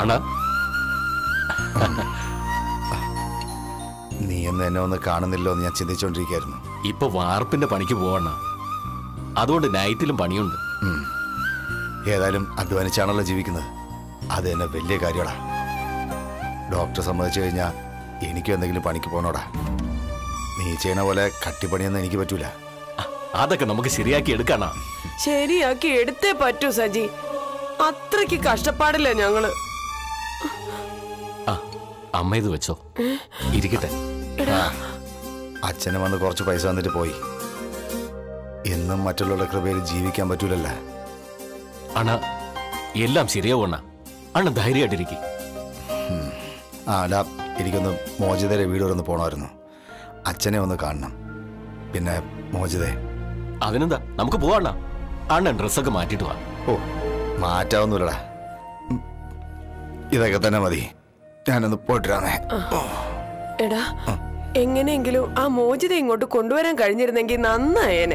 അണ്ണാ നീ എന്ന് എന്നെ ഒന്ന് കാണുന്നില്ലോ എന്ന് ഞാൻ ചിന്തിച്ചുകൊണ്ടിരിക്കുകയായിരുന്നു ഇപ്പൊ വാർപ്പിന്റെ പണിക്ക് പോവണ്ണ അതുകൊണ്ട് നൈറ്റിലും പണിയുണ്ട് ഉം. ഏതായാലും അധ്വാനിച്ചാണല്ലോ ജീവിക്കുന്നത് അത് തന്നെ വലിയ കാര്യമാടാ ഡോക്ടർ സമ്മതിച്ചു കഴിഞ്ഞാൽ എനിക്കും എന്തെങ്കിലും പണിക്ക് പോകണോടാ നീ ചെയ്യണ പോലെ കട്ടിപ്പണിയൊന്നും എനിക്ക് പറ്റൂല അ- അതൊക്കെ നമുക്ക് ശരിയാക്കി എടുക്കാണ ശരിയാക്കി എടുത്തേ പറ്റൂ സജി അത്രയ്ക്ക് കഷ്ടപ്പാടില്ല ഞങ്ങള് ആ അമ്മ ഇത് വെച്ചോ ഇരിക്കട്ടെ ആ, അച്ഛനും വന്ന് കുറച്ച് പൈസ വന്നിട്ട് പോയി എന്നും മറ്റുള്ളവരുടെ കൃപയിൽ ജീവിക്കാൻ പറ്റൂലല്ലോ അണ്ണ എല്ലാം ശരിയാവും അണ്ണ അണ്ണ ധൈര്യമായിട്ടിരിക്കും ആ അല്ല എനിക്കൊന്ന് മോചിതയുടെ വീട് വരെ ഒന്ന് പോകണമായിരുന്നു അച്ഛനെ ഒന്ന് കാണണം പിന്നെ മോചിതേ അതിനെന്താ നമുക്ക് പോവാണ്ണ അണ്ണൻ ഡ്രസ്സൊക്കെ മാറ്റിട്ട് വാ ഓ മാറ്റാവുന്നില്ലടാ ഉം. ഇതൊക്കെ തന്നെ മതി ഞാനൊന്ന് പോയിട്ടിരാന്നേ എടാ എങ്ങനെയെങ്കിലും ആ മോചിത ഇങ്ങോട്ട് കൊണ്ടുവരാൻ കഴിഞ്ഞിരുന്നെങ്കിൽ നന്നായേനെ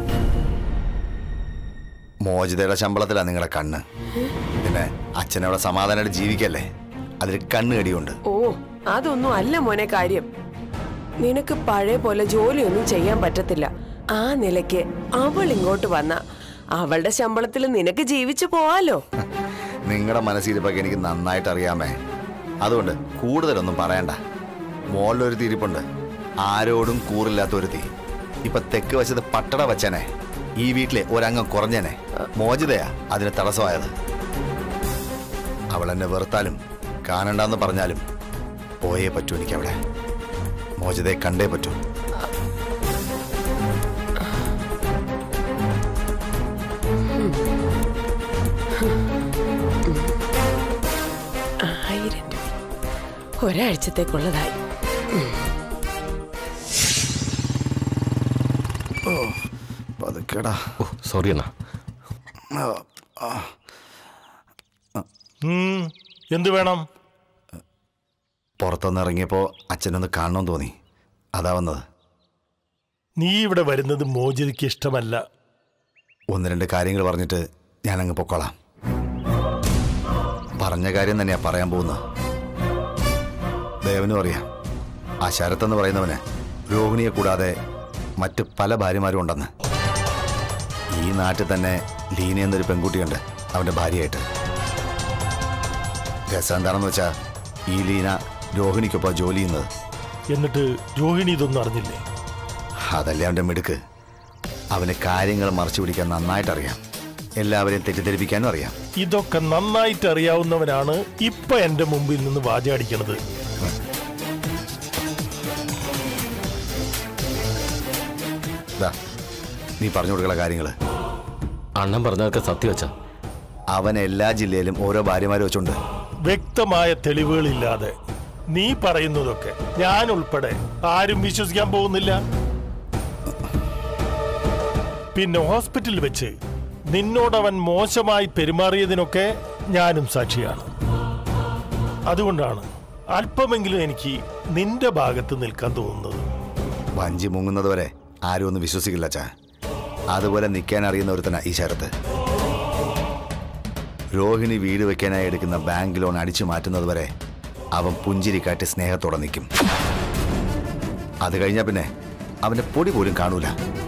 മോചിതയുടെ ശമ്പളത്തിലാണ് നിങ്ങളെ കണ്ണ് പിന്നെ അച്ഛനവിടെ സമാധാനമായിട്ട് ജീവിക്കല്ലേ അതിൽ കണ്ണ് കടിയുണ്ട് ഓ അതൊന്നും അല്ല മോനെ കാര്യം നിനക്ക് പഴയ പോലെ ജോലിയൊന്നും ചെയ്യാൻ പറ്റത്തില്ല ആ നിലയ്ക്ക് അവൾ ഇങ്ങോട്ട് വന്ന അവളുടെ ശമ്പളത്തിൽ നിനക്ക് ജീവിച്ചു പോവാലോ നിങ്ങളുടെ മനസ്സിരിപ്പൊക്കെ എനിക്ക് നന്നായിട്ട് അറിയാമേ അതുകൊണ്ട് കൂടുതലൊന്നും പറയണ്ട മോളിലൊരു തിരിപ്പുണ്ട് ആരോടും കൂറില്ലാത്ത ഒരു തീ ഇപ്പൊ തെക്ക് വശത്ത് പട്ടട വച്ചനെ ഈ വീട്ടിലെ ഒരംഗം കുറഞ്ഞനെ മോചിതയാ അതിന് തടസ്സമായത് അവൾ എന്നെ വെറുത്താലും കാണണ്ടെന്ന് പറഞ്ഞാലും പോയേ പറ്റൂ എനിക്കവിടെ മോചിതയെ കണ്ടേ പറ്റൂ ആയിരം രൂപ ഒരാഴ്ചത്തേക്കുള്ളതായി പതുക്കേടാ ഓ സോറി അണ്ണ ഉം, എന്ത് വേണം പുറത്തുനിന്ന് ഇറങ്ങിയപ്പോ അച്ഛനൊന്ന് കാണണമെന്ന് തോന്നി അതാ വന്നത് നീ ഇവിടെ വരുന്നത് മോചിതയ്ക്ക് ഇഷ്ടമല്ല ഒന്ന് രണ്ട് കാര്യങ്ങൾ പറഞ്ഞിട്ട് ഞാൻ അങ്ങ് പൊക്കോളാം പറഞ്ഞ കാര്യം തന്നെയാ പറയാൻ പോകുന്നത് ദേവനും അറിയാം ആ ശരത്തെന്ന് പറയുന്നവന് രോഹിണിയെ കൂടാതെ മറ്റ് പല ഭാര്യമാരും ഉണ്ടെന്ന് ഈ നാട്ടിൽ തന്നെ ലീന എന്നൊരു പെൺകുട്ടിയുണ്ട് അവന്റെ ഭാര്യയായിട്ട് രസം എന്താണെന്ന് വെച്ചാ ഈ ലീന രോഹിണിക്കൊപ്പം ജോലി ചെയ്യുന്നത് എന്നിട്ട് രോഹിണി ഇതൊന്നും അറിഞ്ഞില്ലേ അതല്ലേ അവന്റെ മിടുക്ക് അവന് കാര്യങ്ങൾ മറച്ചു പിടിക്കാൻ നന്നായിട്ട് അറിയാം എല്ലാവരെയും തെറ്റിദ്ധരിപ്പിക്കാനും അറിയാം ഇതൊക്കെ നന്നായിട്ട് അറിയാവുന്നവനാണ് ഇപ്പൊ എന്റെ മുമ്പിൽ നിന്ന് വാചാടിക്കണത് ദാ, നീ പറഞ്ഞു കൊടുക്കുന്ന കാര്യങ്ങൾ അണ്ണൻ പറഞ്ഞതൊക്കെ സത്യം വെച്ചാ അവൻ എല്ലാ ജില്ലയിലും ഓരോ ഭാര്യമാരെ വെച്ചുണ്ട് വ്യക്തമായ തെളിവുകളില്ലാതെ നീ പറയുന്നതൊക്കെ ഞാൻ ഉൾപ്പെടെ ആരും വിശ്വസിക്കാൻ പോകുന്നില്ല പിന്നെ ഹോസ്പിറ്റലിൽ വെച്ച് നിന്നോടവൻ മോശമായി പെരുമാറിയതിനൊക്കെ ഞാനും സാക്ഷിയാണ് അതുകൊണ്ടാണ് അല്പമെങ്കിലും എനിക്ക് നിന്റെ ഭാഗത്ത് നിൽക്കാൻ തോന്നുന്നത് വഞ്ചി മുങ്ങുന്നത് വരെ ആരും ഒന്നും വിശ്വസിക്കില്ല ചാ അതുപോലെ നിൽക്കാൻ അറിയുന്ന ഒരുത്തന ഈ ശരത്ത് രോഹിണി വീട് വെക്കാനായി എടുക്കുന്ന ബാങ്ക് ലോൺ അടിച്ചു മാറ്റുന്നത് വരെ അവൻ പുഞ്ചിരി കാട്ടി സ്നേഹത്തോടെ നിൽക്കും അത് കഴിഞ്ഞാൽ പിന്നെ അവന്റെ പൊടി പോലും കാണൂല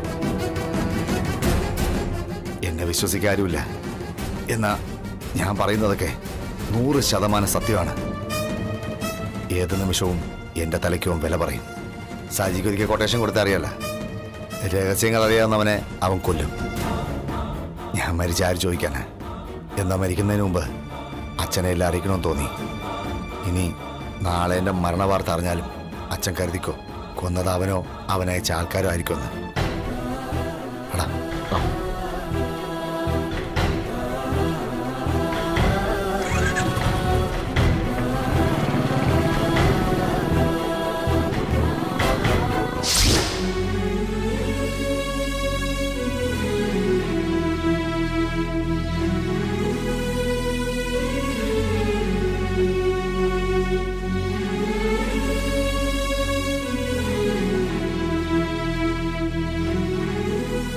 എന്നെ വിശ്വസിക്കാരുമില്ല എന്നാ ഞാൻ പറയുന്നതൊക്കെ നൂറ് ശതമാനം സത്യമാണ് ഏത് നിമിഷവും എന്റെ തലയ്ക്കും വില പറയും സാജിക്ക് ഒരിക്കൽ കൊട്ടേഷൻ കൊടുത്താൽ അറിയാലോ രഹസ്യങ്ങൾ അറിയാവുന്നവനെ അവൻ കൊല്ലും ഞാൻ മരിച്ച ആര് ചോദിക്കാനാ എന്നാ മരിക്കുന്നതിന് മുമ്പ് അച്ഛനെ എല്ലാം അറിയിക്കണമെന്ന് തോന്നി ഇനി നാളെ എൻ്റെ മരണവാർത്ത അറിഞ്ഞാലും അച്ഛൻ കരുതിക്കോ കൊന്നത് അവനോ അവനയച്ച ആൾക്കാരോ ആയിരിക്കുമെന്ന് എടാ ആ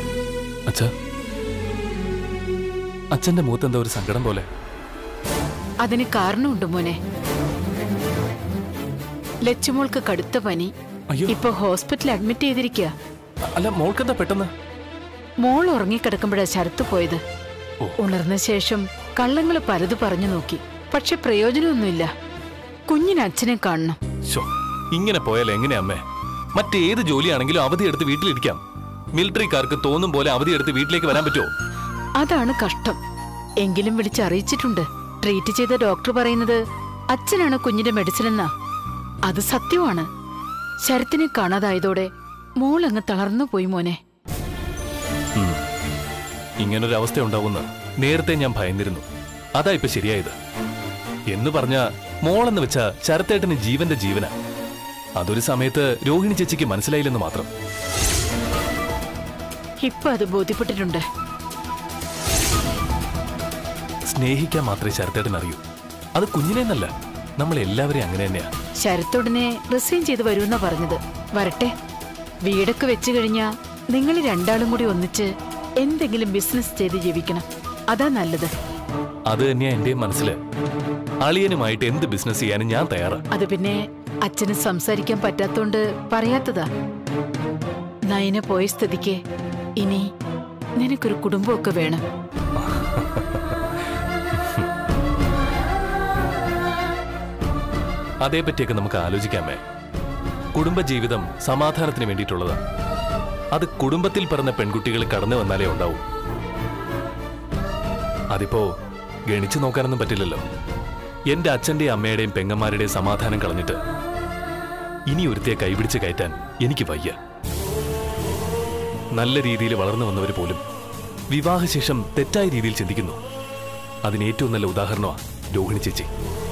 അച്ഛ അച്ഛന്റെ മുഖത്ത് എന്താ ഒരു സങ്കടം പോലെ അതിന് കാരണമുണ്ട് മോനെ ലച്ചുമോൾക്ക് കടുത്ത പനി അയ്യോ. ഇപ്പൊ ഹോസ്പിറ്റലിൽ അഡ്മിറ്റ് ചെയ്തിരിക്കുക അല്ല മോൾക്കെന്താ പെട്ടെന്ന് മോൾ ഉറങ്ങിക്കിടക്കുമ്പോഴാ ശരത്ത് പോയത് ഓ. ഉണർന്ന ശേഷം കള്ളങ്ങൾ പലത് പറഞ്ഞു നോക്കി പക്ഷെ പ്രയോജനമൊന്നുമില്ല കുഞ്ഞിന് അച്ഛനെ കാണണം ശോ, ഇങ്ങനെ പോയാൽ എങ്ങനെയാ അമ്മേ മറ്റേത് ജോലിയാണെങ്കിലും അവധി എടുത്ത് വീട്ടിലിരിക്കാം മിലിറ്ററിക്കാർക്ക് തോന്നും പോലെ അവധി എടുത്ത് വീട്ടിലേക്ക് വരാൻ പറ്റുമോ അതാണ് കഷ്ടം എങ്കിലും വിളിച്ചറിയിച്ചിട്ടുണ്ട് ട്രീറ്റ് ചെയ്ത ഡോക്ടർ പറയുന്നത് അച്ഛനാണ് കുഞ്ഞിന്റെ മെഡിസിൻ എന്നാ അത് സത്യമാണ് ശരത്തിനെ കാണാതായതോടെ മോൾ അങ്ങ് തളർന്നു പോയി മോനെ ഇങ്ങനൊരു അവസ്ഥ ഉണ്ടാവുമെന്ന് നേരത്തെ ഞാൻ ഭയന്നിരുന്നു അതാ ഇപ്പൊ ശരിയായത് എന്ന് പറഞ്ഞ മോളെന്ന് വെച്ച ശരത്തേട്ടന് ജീവന്റെ ജീവന അതൊരു സമയത്ത് രോഹിണി ചേച്ചിക്ക് മനസ്സിലായില്ലെന്ന് മാത്രം ഇപ്പൊ അത് ബോധ്യപ്പെട്ടിട്ടുണ്ട് സ്നേഹിക്കാൻ മാത്രമേ ശരത്തേട്ടൻ അറിയൂ അത് കുഞ്ഞിനെന്നല്ല നമ്മൾ എല്ലാവരെയും അങ്ങനെ തന്നെയാ ശരത്തുടനെ റിസൈൻ ചെയ്ത് വരുമെന്നാ പറഞ്ഞത് വരട്ടെ വീടൊക്കെ വെച്ചു കഴിഞ്ഞാ നിങ്ങൾ രണ്ടാളും കൂടി ഒന്നിച്ച് എന്തെങ്കിലും ബിസിനസ് ചെയ്ത് ജീവിക്കണം അതാ നല്ലത് അത് തന്നെയാ എന്റെയും മനസ്സില് അളിയനുമായിട്ട് എന്ത് ബിസിനസ് ചെയ്യാനും ഞാൻ തയ്യാറാ അത് പിന്നെ അച്ഛന് സംസാരിക്കാൻ പറ്റാത്തോണ്ട് പറയാത്തതാ നയന പോയ സ്ഥിതിക്ക് ഇനി നിനക്കൊരു കുടുംബമൊക്കെ വേണം അതേപറ്റിയൊക്കെ നമുക്ക് ആലോചിക്കാമേ കുടുംബജീവിതം സമാധാനത്തിന് വേണ്ടിയിട്ടുള്ളതാ അത് കുടുംബത്തിൽ പിറന്ന പെൺകുട്ടികൾ കടന്നു വന്നാലേ ഉണ്ടാവൂ അതിപ്പോ ഗണിച്ചു നോക്കാനൊന്നും പറ്റില്ലല്ലോ എന്റെ അച്ഛന്റെയും അമ്മയുടെയും പെങ്ങന്മാരുടെയും സമാധാനം കളഞ്ഞിട്ട് ഇനി ഒരുത്തിയെ കൈപിടിച്ച് കയറ്റാൻ എനിക്ക് വയ്യ നല്ല രീതിയിൽ വളർന്നു വന്നവർ പോലും വിവാഹശേഷം തെറ്റായ രീതിയിൽ ചിന്തിക്കുന്നു അതിന് ഏറ്റവും നല്ല ഉദാഹരണമാണ് രോഹിണി ചേച്ചി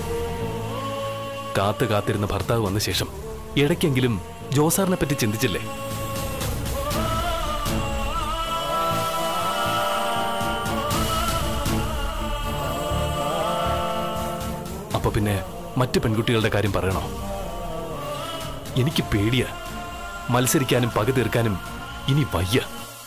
കാത്തു കാത്തിരുന്ന ഭർത്താവ് വന്ന ശേഷം ഇടയ്ക്കെങ്കിലും ജോസാറിനെ പറ്റി ചിന്തിച്ചില്ലേ അപ്പൊ പിന്നെ മറ്റു പെൺകുട്ടികളുടെ കാര്യം പറയണോ എനിക്ക് പേടിയാ മത്സരിക്കാനും പക തീർക്കാനും ഇനി വയ്യ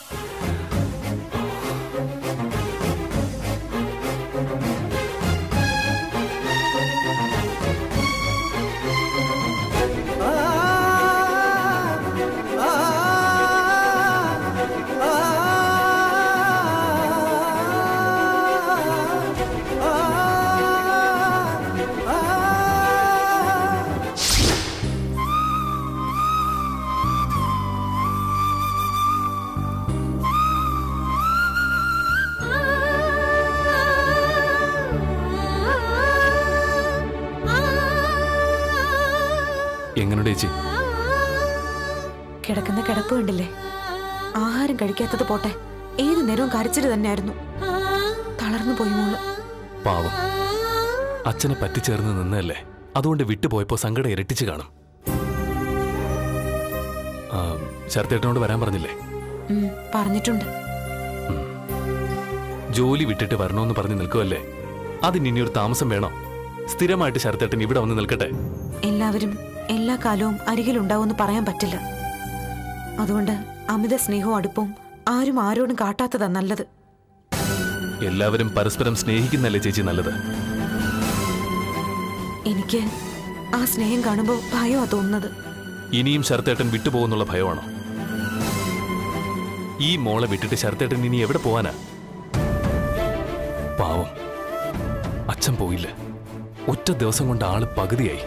എങ്ങനെയുണ്ട് ചേച്ചി കിടക്കുന്ന കിടപ്പ് കണ്ടില്ലേ ആഹാരം കഴിക്കാത്തത് പോട്ടെ ഏത് നേരവും കരച്ചിട്ട് തന്നെയായിരുന്നു തളർന്നു പോയി മോള് പാവം അച്ഛനെ പറ്റിച്ചേർന്ന് നിന്നല്ലേ അതുകൊണ്ട് വിട്ടുപോയപ്പോ സങ്കടം ഇരട്ടിച്ച് കാണും ആ, ശരത്തേട്ടനോട് വരാൻ പറഞ്ഞില്ലേ ഉം, പറഞ്ഞിട്ടുണ്ട് ജോലി വിട്ടിട്ട് വരണമെന്ന് പറഞ്ഞ് നിൽക്കുമല്ലേ അതിന് ഇനി ഒരു താമസം വേണോ സ്ഥിരമായിട്ട് ശരത്തേട്ടൻ ഇവിടെ വന്ന് നിൽക്കട്ടെ എല്ലാവരും എല്ലാ കാലവും അരികിലുണ്ടാവുമെന്ന് പറയാൻ പറ്റില്ല അതുകൊണ്ട് അമിത സ്നേഹവും അടുപ്പവും ആരും ആരോടും കാട്ടാത്തതാ നല്ലത് എല്ലാവരും പരസ്പരം സ്നേഹിക്കുന്നല്ലേ ചേച്ചി നല്ലത് എനിക്ക് ആ സ്നേഹം കാണുമ്പോൾ ഭയമാ തോന്നുന്നത് ഇനിയും ശരത്തേട്ടൻ വിട്ടുപോകുന്നുള്ള ഭയമാണോ ഈ മോളെ വിട്ടിട്ട് ശരത്തേട്ടൻ ഇനി എവിടെ പോവാനാ പാവം അച്ഛൻ പോയില്ല ഒറ്റ ദിവസം കൊണ്ട് ആള് പകുതിയായി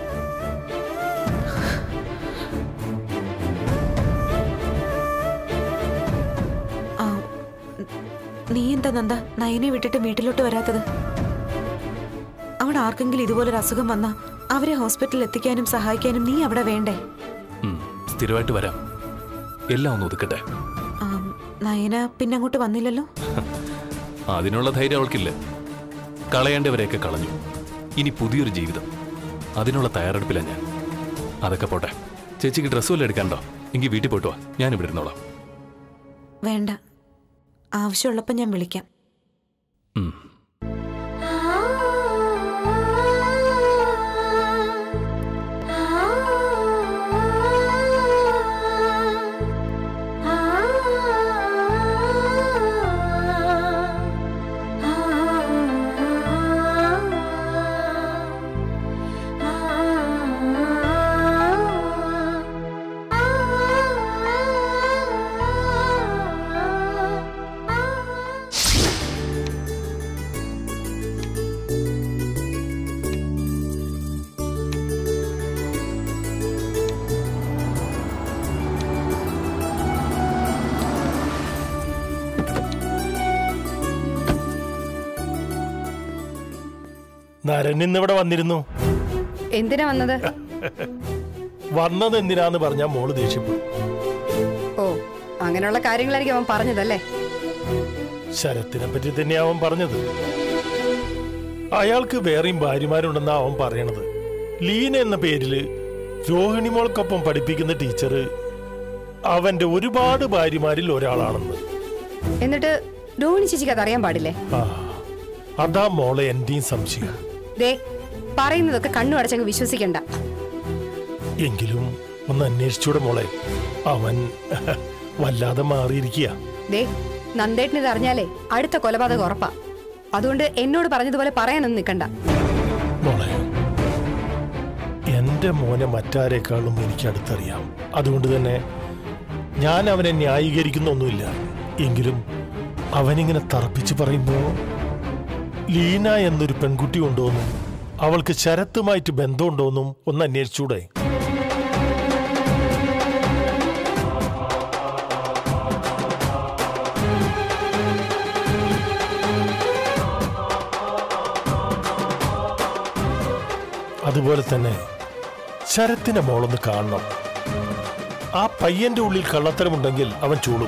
ആ നീ എന്താ നന്ദ നയനെ വിട്ടിട്ട് വീട്ടിലോട്ട് വരാത്തത് അവിടെ ആർക്കെങ്കിലും ഇതുപോലൊരു അസുഖം വന്നാ അവരെ ഹോസ്പിറ്റലിൽ എത്തിക്കാനും സഹായിക്കാനും നീ അവിടെ വേണ്ടേ ഉം, സ്ഥിരമായിട്ട് വരാം എല്ലാം ഒന്ന് ഒതുക്കട്ടെ ആ, നയന പിന്നെ അങ്ങോട്ട് വന്നില്ലല്ലോ അതിനുള്ള ധൈര്യം അവൾക്കില്ല കളയേണ്ടവരെയൊക്കെ കളഞ്ഞു ഇനി പുതിയൊരു ജീവിതം അതിനുള്ള തയ്യാറെടുപ്പിലാണ് ഞാൻ അതൊക്കെ പോട്ടെ ചേച്ചിക്ക് ഡ്രസ്സ് വല്ലതും എടുക്കാനുണ്ടോ എങ്കിൽ വീട്ടിൽ പോയിട്ട് വാ ഞാൻ ഇവിടെ ഇരുന്നോളാം വേണ്ട ആവശ്യമുള്ളപ്പോൾ ഞാൻ വിളിക്കാം ഉം. നരൻ ഇന്നിവിടെ വന്നിരുന്നു എന്തിനാ വന്നത് വന്നത് എന്തിനാന്ന് പറഞ്ഞാൽ മോള് ദേഷ്യപ്പെടും ഓ അങ്ങനെയുള്ള കാര്യങ്ങളായിരിക്കും അവൻ പറഞ്ഞതല്ലേ ശരത്തിനെ പറ്റി തന്നെയാ അവൻ പറഞ്ഞത് അയാൾക്ക് വേറെയും ഭാര്യമാരുണ്ടെന്നാ അവൻ പറയണത് ലീന എന്ന പേരില് രോഹിണി മോൾക്കൊപ്പം പഠിപ്പിക്കുന്ന ടീച്ചർ അവന്റെ ഒരുപാട് ഭാര്യമാരിൽ ഒരാളാണെന്ന് എന്നിട്ട് രോഹിണി ചേച്ചിക്ക് അതറിയാൻ പാടില്ലേ ആ അതാ മോളെ എന്റെയും സംശയം ദേ പറയുന്നതൊക്കെ കണ്ണു അടച്ചങ്ങ് വിശ്വസിക്കണ്ട എങ്കിലും ഒന്ന് അന്വേഷിച്ചൂടെ മോളെ അവൻ വല്ലാതെ മാറിയിരിക്കുക ദേ നന്ദേട്ടിന് ഇത് അറിഞ്ഞാലേ അടുത്ത കൊലപാതകം ഉറപ്പാ അതുകൊണ്ട് എന്നോട് പറഞ്ഞതുപോലെ പറയാനൊന്നും നിൽക്കണ്ട മോളെ എന്റെ മോനെ മറ്റാരേക്കാളും എനിക്ക് അടുത്തറിയാം അതുകൊണ്ട് തന്നെ ഞാൻ അവനെ ന്യായീകരിക്കുന്നൊന്നുമില്ല എങ്കിലും അവനിങ്ങനെ തറപ്പിച്ച് പറയുമ്പോ ലീന എന്നൊരു പെൺകുട്ടി ഉണ്ടോന്നും അവൾക്ക് ശരത്തുമായിട്ട് ബന്ധമുണ്ടോന്നും ഒന്ന് അന്വേഷിച്ചൂടെ അതുപോലെ തന്നെ ശരത്തിന്റെ മോളൊന്ന് കാണണം ആ പയ്യന്റെ ഉള്ളിൽ കള്ളത്തരമുണ്ടെങ്കിൽ അവൻ ചൂടും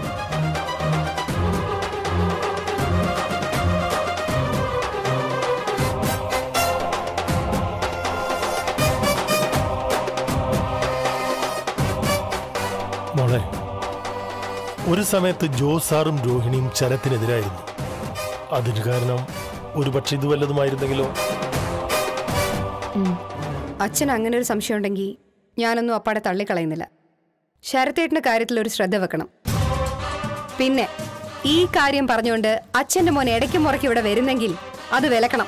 മോളെ ഒരു സമയത്ത് ജോസാറും രോഹിണിയും ശരത്തിനെതിരായിരുന്നു അതിന് കാരണം ഒരുപക്ഷെ ഇത് വല്ലതുമായിരുന്നെങ്കിലോ അച്ഛൻ അങ്ങനെ ഒരു സംശയം ഉണ്ടെങ്കിൽ ഞാനൊന്നും അപ്പാടെ തള്ളിക്കളയുന്നില്ല ശരത്തേട്ടിന്റെ കാര്യത്തിൽ ഒരു ശ്രദ്ധ വെക്കണം പിന്നെ ഈ കാര്യം പറഞ്ഞുകൊണ്ട് അച്ഛന്റെ മോൻ ഇടയ്ക്ക് മുറയ്ക്ക് ഇവിടെ വരുന്നെങ്കിൽ അത് വിലക്കണം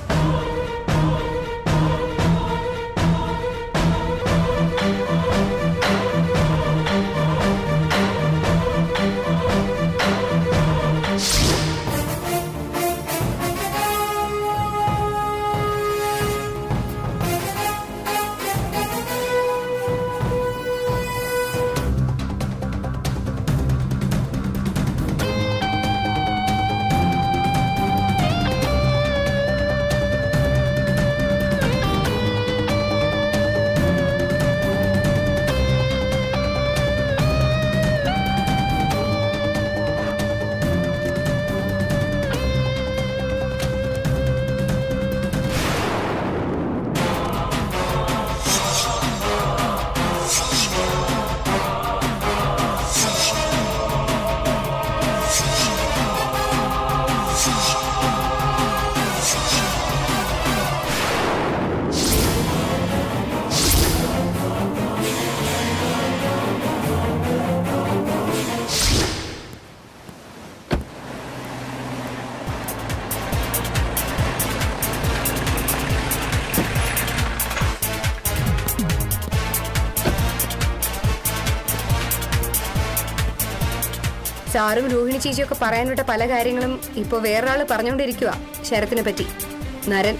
സാറും രോഹിണി ചേച്ചിയൊക്കെ പറയാൻ വിട്ട പല കാര്യങ്ങളും ഇപ്പൊ വേറൊരാള് പറഞ്ഞുകൊണ്ടിരിക്കുക ശരത്തിനെ പറ്റി നരൻ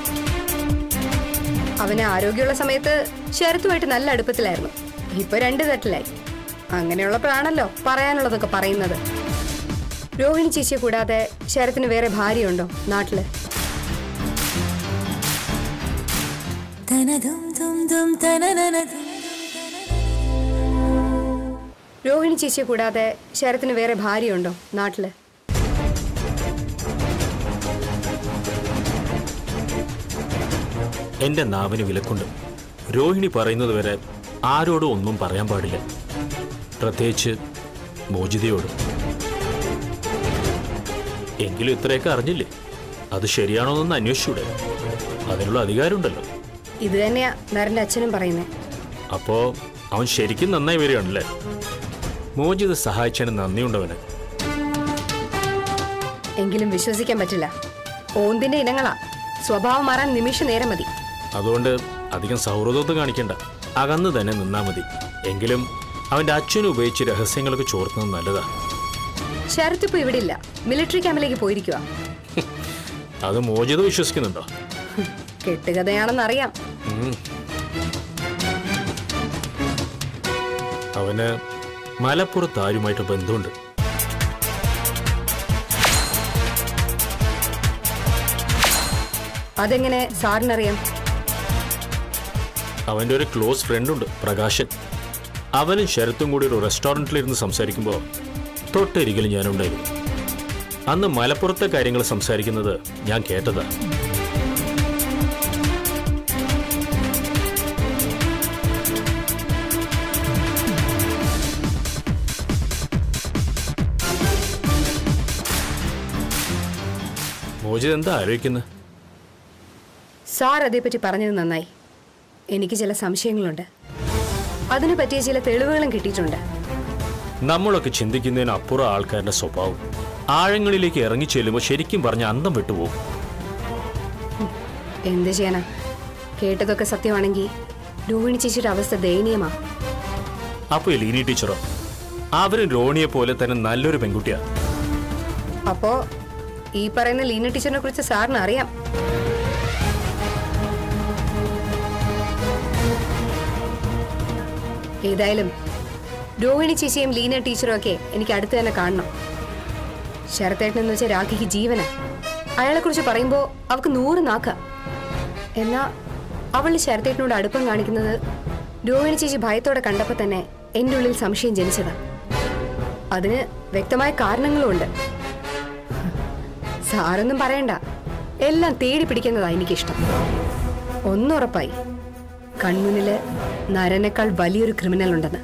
അവന് ആരോഗ്യമുള്ള സമയത്ത് ശരത്തുമായിട്ട് നല്ല അടുപ്പത്തിലായിരുന്നു ഇപ്പൊ രണ്ട് തട്ടിലായി അങ്ങനെയുള്ളപ്പോഴാണല്ലോ പറയാനുള്ളതൊക്കെ പറയുന്നത് രോഹിണി ചേച്ചിയെ കൂടാതെ ശരത്തിന് വേറെ ഭാര്യയുണ്ടോ നാട്ടില് രോഹിണി ചേച്ചിയെ കൂടാതെ ശരത്തിന് വേറെ ഭാര്യയുണ്ടോ നാട്ടില് എന്റെ നാവിന് വിലക്കുണ്ട് രോഹിണി പറയുന്നത് വരെ ആരോടും ഒന്നും പറയാൻ പാടില്ല പ്രത്യേകിച്ച് മോചിതയോട് എങ്കിലും ഇത്രയൊക്കെ അറിഞ്ഞില്ലേ അത് ശരിയാണോ എന്ന് അന്വേഷിച്ചൂടെ അതിനുള്ള അധികാരമുണ്ടല്ലോ ഇത് തന്നെയാ നരന്റെ അച്ഛനും പറയുന്നത് അപ്പോ അവൻ ശരിക്കും നന്നായി വരികയാണല്ലേ മോചിത സഹായിച്ചതിന് നന്ദിയുണ്ടവന് എങ്കിലും വിശ്വസിക്കാൻ പറ്റില്ല ഓന്തിന്റെ ഇനങ്ങളാ സ്വഭാവം മാറാൻ നിമിഷ നേരം മതി അതുകൊണ്ട് അധികം സൗഹൃദമൊന്നും കാണിക്കണ്ട അകന്ന് തന്നെ നിന്നാ മതി എങ്കിലും അവന്റെ അച്ഛനും ഉപയോഗിച്ച് രഹസ്യങ്ങളൊക്കെ ചോർത്തുന്നത് നല്ലതാ ശരത്ത് ഇപ്പൊ ഇവിടെ ഇല്ല മിലിറ്ററി ക്യാമ്പിലേക്ക് പോയിരിക്കുക അത് മോചിത വിശ്വസിക്കുന്നുണ്ടോ കെട്ടുകഥയാണെന്നറിയാം ഉം. അവന് മലപ്പുറത്ത് ആരുമായിട്ട് ബന്ധമുണ്ട് അതെങ്ങനെ സാറിനറിയാം അവൻ്റെ ഒരു ക്ലോസ് ഫ്രണ്ടുണ്ട് പ്രകാശൻ അവനും ശരത്തും കൂടി ഒരു റെസ്റ്റോറൻറ്റിലിരുന്ന് സംസാരിക്കുമ്പോൾ തൊട്ടരികിൽ ഞാനുണ്ടായിരുന്നു അന്ന് മലപ്പുറത്തെ കാര്യങ്ങൾ സംസാരിക്കുന്നത് ഞാൻ കേട്ടതാ മോചിത് എന്താ ആലോചിക്കുന്നത് സാർ അതേപ്പറ്റി പറഞ്ഞത് നന്നായി എനിക്ക് ചില സംശയങ്ങളുണ്ട് അതിനു പറ്റിയ ചില തെളിവുകളും കിട്ടിയിട്ടുണ്ട് നമ്മളൊക്കെ ചിന്തിക്കുന്നതിന് അപ്പുറം ആൾക്കാരുടെ സ്വഭാവം ആഴങ്ങളിലേക്ക് ഇറങ്ങി ചെല്ലുമ്പോൾ ശരിക്കും പറഞ്ഞ അന്തം വിട്ടുപോകും എന്ത് ചെയ്യാനാ കേട്ടതൊക്കെ സത്യമാണെങ്കിൽ രോഹിണി ചേച്ചിയുടെ അവസ്ഥ ദയനീയമാ അപ്പോൾ ലീനി ടീച്ചറോ അവരും രോണിയെ പോലെ തന്നെ നല്ലൊരു പെൺകുട്ടിയാ അപ്പോ ഈ പറയുന്ന ലീന ടീച്ചറിനെ കുറിച്ച് സാറിന് അറിയാം ഏതായാലും രോഹിണി ചേച്ചിയും ലീന ടീച്ചറും ഒക്കെ എനിക്ക് അടുത്ത് തന്നെ കാണണം ശരത്തേട്ടൻ എന്ന് വെച്ചാൽ രാഖിക്ക് ജീവന അയാളെ കുറിച്ച് പറയുമ്പോൾ അവൾക്ക് നൂറ് നാക്ക എന്നാ അവൾ ശരത്തേട്ടനോട് അടുപ്പം കാണിക്കുന്നത് രോഹിണി ചേച്ചി ഭയത്തോടെ കണ്ടപ്പോൾ തന്നെ എൻ്റെ ഉള്ളിൽ സംശയം ജനിച്ചതാ അതിന് വ്യക്തമായ കാരണങ്ങളുമുണ്ട് സാറൊന്നും പറയണ്ട എല്ലാം തേടി പിടിക്കുന്നതാ എനിക്കിഷ്ടം ഒന്നുറപ്പായി കൺമുന്നില് നരനേക്കാൾ വലിയൊരു ക്രിമിനൽ ഉണ്ടെന്ന്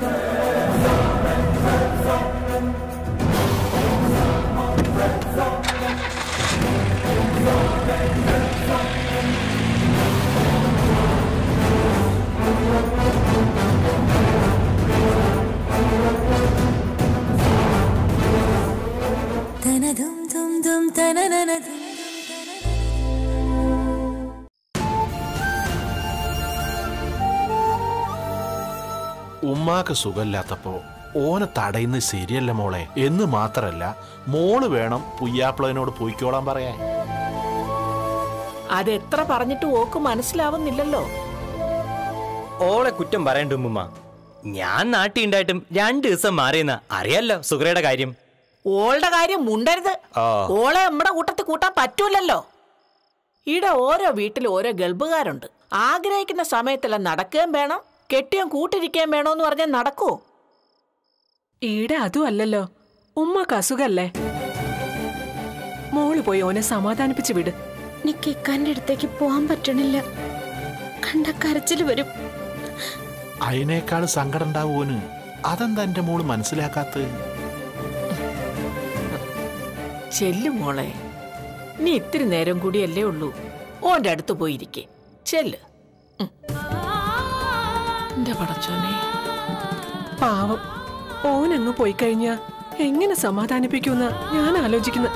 ഉമ്മാക്ക് സുഖമില്ലാത്തപ്പോ ഓനെ തടയുന്നത് ശരിയല്ല മോളെ എന്ന് മാത്രല്ല മോള് വേണം പുയ്യാപ്പിളനോട് പൊയ്ക്കോളാൻ പറയാൻ അതെത്ര പറഞ്ഞിട്ട് ഓക്ക് മനസ്സിലാവുന്നില്ലല്ലോ ഓളെ കുറ്റം പറയണ്ട ഉമ്മുമ്മ ഞാൻ നാട്ടിലുണ്ടായിട്ടും രണ്ടു ദിവസം മാറിയെന്ന അറിയാലോ സുഗ്രയുടെ കാര്യം ഓളുടെ കാര്യം മുണ്ടരുത് ആ. ഓളെ നമ്മുടെ കൂട്ടത്തിൽ കൂട്ടാൻ പറ്റൂലല്ലോ ഇവിടെ ഓരോ വീട്ടിൽ ഓരോ ഗൾബുകാരുണ്ട് ആഗ്രഹിക്കുന്ന സമയത്തെല്ലാം നടക്കുകയും വേണം കെട്ടിയും കൂട്ടിരിക്കുകയും വേണോന്ന് പറഞ്ഞാൽ നടക്കൂ ഈടെ അതും അല്ലല്ലോ ഉമ്മക്ക് അസുഖല്ലേ മോള് പോയി ഓനെ സമാധാനിപ്പിച്ച് വിട് എനിക്ക് ഇക്കാന്റെ അടുത്തേക്ക് പോവാൻ പറ്റണില്ല കണ്ട കരച്ചിൽ വരും അതിനേക്കാൾ സങ്കടം ഉണ്ടാവുമോന് അതെന്താ എന്റെ മോള് മനസ്സിലാക്കാത്തത് ചെല്ലും മോളെ നീ ഇത്തിരി നേരം കൂടിയല്ലേ ഉള്ളൂ ഓന്റെ അടുത്ത് പോയിരിക്കേ ചെല്ല് ഉം. എന്റെ പടച്ചോനെ പാവം ഓനങ്ങ് പോയി കഴിഞ്ഞാ എങ്ങനെ സമാധാനിപ്പിക്കുമെന്ന ഞാൻ ആലോചിക്കുന്നത്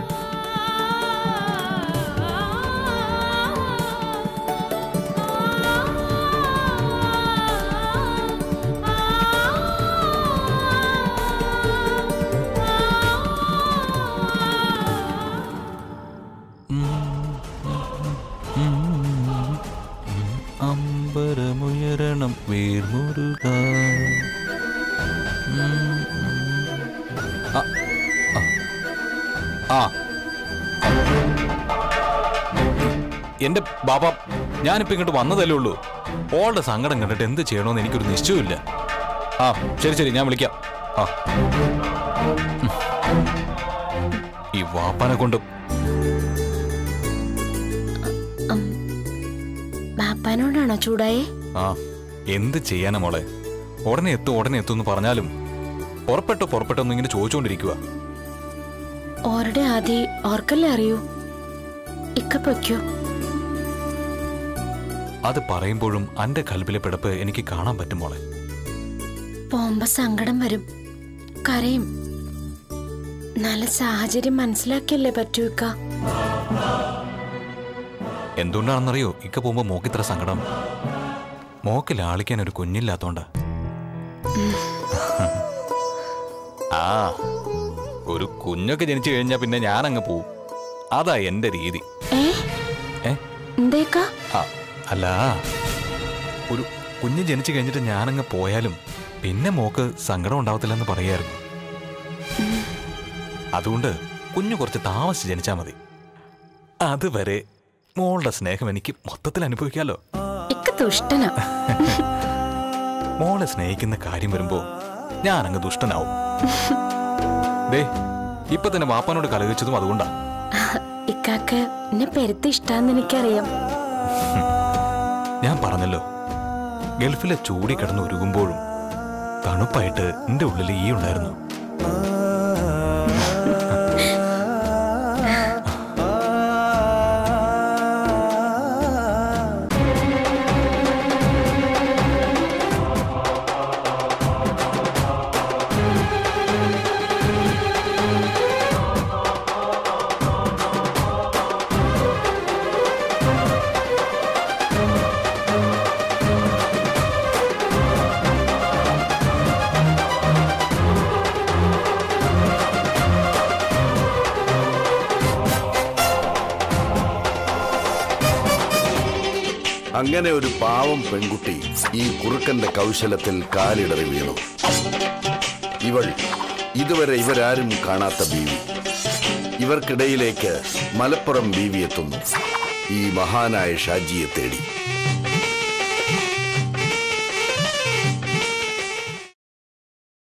അമ്പരമുയരണം വീർമുരുക ആ എന്റെ ബാബ ഞാനിപ്പോ ഇങ്ങോട്ട് വന്നതല്ലേ ഉള്ളൂ ഓളുടെ സങ്കടം കണ്ടിട്ട് എന്ത് ചെയ്യണമെന്ന് എനിക്കൊരു നിശ്ചയമില്ല ആ ശരി ശരി ഞാൻ വിളിക്കാം ആ ഉം. ഈ വാപ്പാനെ കൊണ്ട് ബാപ്പാനോടാണോ ചൂടായേ ആ എന്ത് ചെയ്യാനാ മോളെ ഉടനെ എത്തും ഉടനെ എത്തും എന്ന് പറഞ്ഞാലും പുറപ്പെട്ടോ പുറപ്പെട്ടോ എന്ന് ഇങ്ങനെ ചോദിച്ചുകൊണ്ടിരിക്കുക ഓരുടെ ആദ്യ ഓർക്കല്ലേ അറിയൂ ഇക്ക പൊയ്ക്കോ അത് പറയുമ്പോഴും അന്റെ കൽബിലെ പിടപ്പ് എനിക്ക് കാണാൻ പറ്റും മോളെ പോകുമ്പോ സങ്കടം വരും കരയും നല്ല സാഹചര്യം മനസ്സിലാക്കിയല്ലേ പറ്റൂ ഇക്ക എന്തുകൊണ്ടാണെന്നറിയോ ഇക്ക പോകുമ്പോ മോക്കിത്ര സങ്കടം മോക്ക് ലാളിക്കാൻ ഒരു കുഞ്ഞില്ലാത്തോണ്ട ആ ഒരു കുഞ്ഞൊക്കെ ജനിച്ചു കഴിഞ്ഞാ പിന്നെ ഞാൻ അങ്ങ് പോവും അതാ എന്റെ രീതി ഏ ഏ എന്തേക്കാ ആ അല്ല ഒരു കുഞ്ഞ് ജനിച്ചു കഴിഞ്ഞിട്ട് ഞാനങ്ങ് പോയാലും പിന്നെ മോക്ക് സങ്കടം ഉണ്ടാവത്തില്ലെന്ന് പറയായിരുന്നു അതുകൊണ്ട് കുഞ്ഞു കുറച്ച് താമസിച്ച് ജനിച്ചാ മതി അതുവരെ മോളുടെ സ്നേഹം എനിക്ക് മൊത്തത്തിൽ അനുഭവിക്കാലോ ഇക്ക ദുഷ്ടനാ മോളെ സ്നേഹിക്കുന്ന കാര്യം വരുമ്പോ ഞാൻ അങ്ങ് ദുഷ്ടനാവും ദേ ഇപ്പൊ തന്നെ വാപ്പാനോട് കലഹിച്ചതും അതുകൊണ്ടാ ഇക്കാക്ക് എന്നെ പെരുത്ത് ഇഷ്ടാന്ന് എനിക്കറിയാം ഞാൻ പറഞ്ഞല്ലോ ഗൾഫിലെ ചൂടി കിടന്ന് ഉരുകുമ്പോഴും തണുപ്പായിട്ട് എന്റെ ഉള്ളിൽ ഈ ഉണ്ടായിരുന്നു അങ്ങനെ ഒരു പാവം പെൺകുട്ടി ഈ കുറുക്കന്റെ കൗശലത്തിൽ കാലിടറി വീണു ഇവൾ ഇതുവരെ ഇവരാരും കാണാത്ത ബീവി ഇവർക്കിടയിലേക്ക് മലപ്പുറം ബീവി എത്തുന്നു ഈ മഹാനായ ഷാജിയെ തേടി